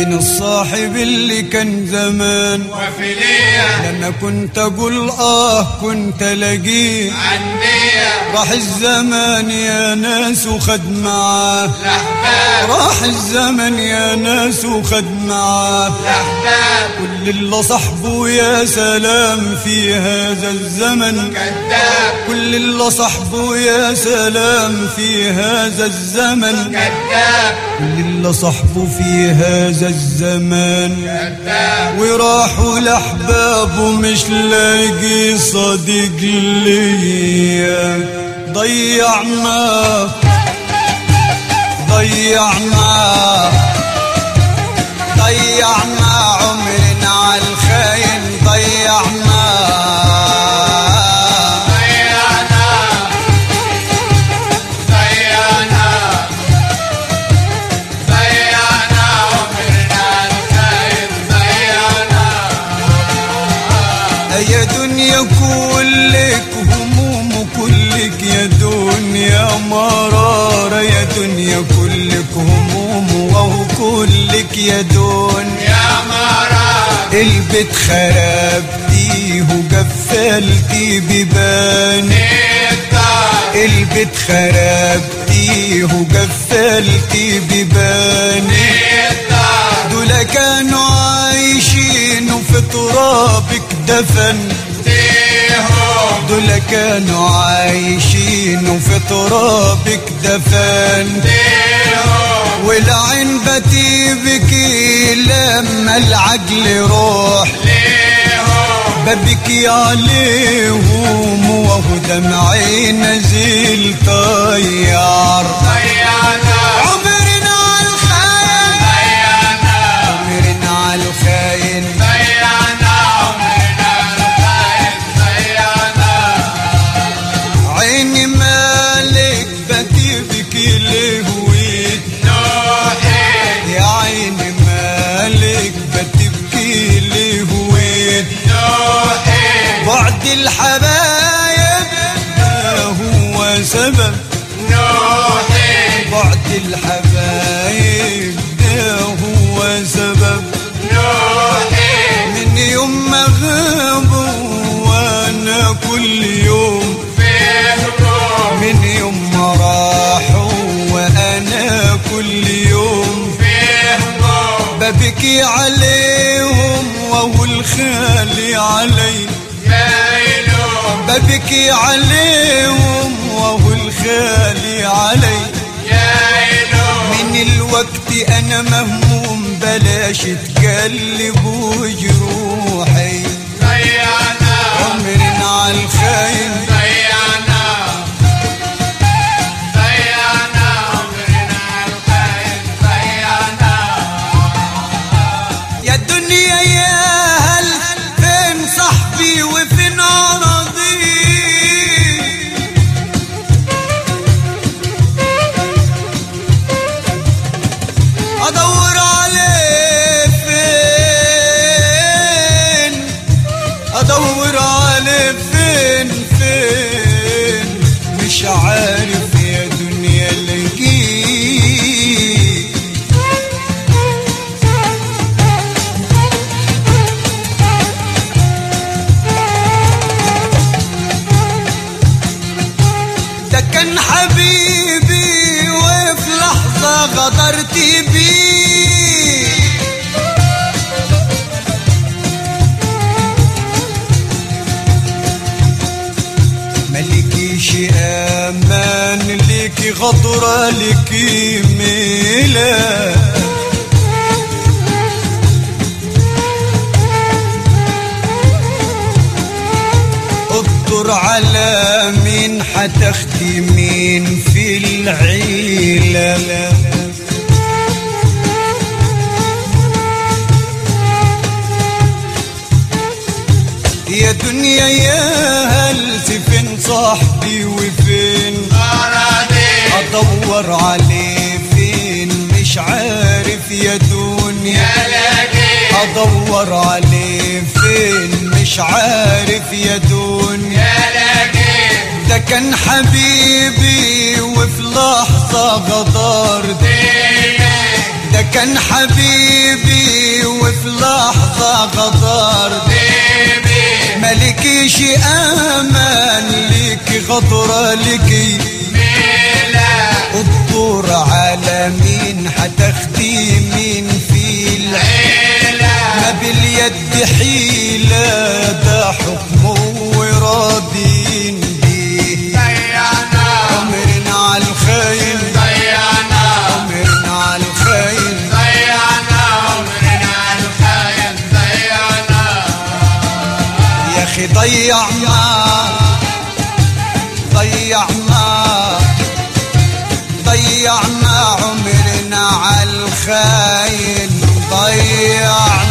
من الصاحب اللي كان زمان وفي ليا لما كنت اقول اه كنت الاقيه عنيا راح الزمان يا ناس وخد معاه الأحباب راح الزمن يا ناس وخد معاه الأحباب كل اللي صحبه يا سلام في هذا الزمن كذاب كل اللي صحبه يا سلام في هذا الزمن كذاب كل اللي صحبه في هذا الزمان كذاب وراحوا لأحبابه مش لاقي صديق ليا ضيعنا ضيعنا ضيعنا عمرنا على الخاين ضيعنا ضيعنا ضيعنا ضيعنا عمرنا الخير ضيعنا يا دنيا كلك هموم كلك يا دنيا مرارة يا دنيا كلك هموم وهو كلك يا دنيا يا مراد البيت خربتيه وقفلتي بباني الدار البيت خربتيه وقفلتي بباني الدار دول كانوا عايشين وفي ترابك دفن ديهم دول كانوا عايشين وفي ترابك دفن ديهم والعين بتبكي لما العقل روح ليهم ببكي عليهم وهو دمعي نزيل طيار ضيعنا عمرنا على الخاين ضيعنا عمرنا على الخاين ضيعنا عمرنا الخير ضيعنا عيني مالك بتبكي لهويت نوحي يا عيني مالك بتبكي لهويت نوحي بعد الحبايب ده هو سبب نوحي بعد الحبايب ده هو سبب نوحي من يوم ما غابوا وانا كل يوم فيهم من يوم ما راحوا وانا كل يوم فيهم ببكي عليهم وهو الخالي علي مايلهم ببكي عليهم وهو الخالي علي يايلهم من الوقت انا مهموم بلاش تقلبوا جروحي ضيعنا عمرنا على الخاين ضيعنا ضيعنا عمرنا الخير ضيعنا يا الدنيا يا هل فين صاحبي وفين عرضي ادور عليه فين ادور عليه فين فين مش عارف يا دنيا لقيه ده كان حبيبي وفي لحظة غدرت بيه ملكيش امان ليكي غدرة ليكي ميلاد اقدر على مين حتختي مين في العيلة يا دنيا يا هل فين صاحبي وفين أراضي ادور عليه فين مش عارف يا دنيا يا لاقي ادور عليه فين مش عارف يا دنيا يا لاقي ده كان حبيبي وفي لحظة غدرت ديني ده كان حبيبي وفي لحظة غدر بيبي ملكيش امان ليكي غدرة ليكي ميلا الدور على مين هتاخدي مين في العين ما عيلة باليد حيلة ده حكمه وراضين بيه ضيعنا عمرنا على الخاين ضيعنا عمرنا على الخاين ضيعنا عمرنا على الخاين ضيعنا يا اخي ضيع ما ضيع ما ضيع ما عمرنا على الخاين ضيع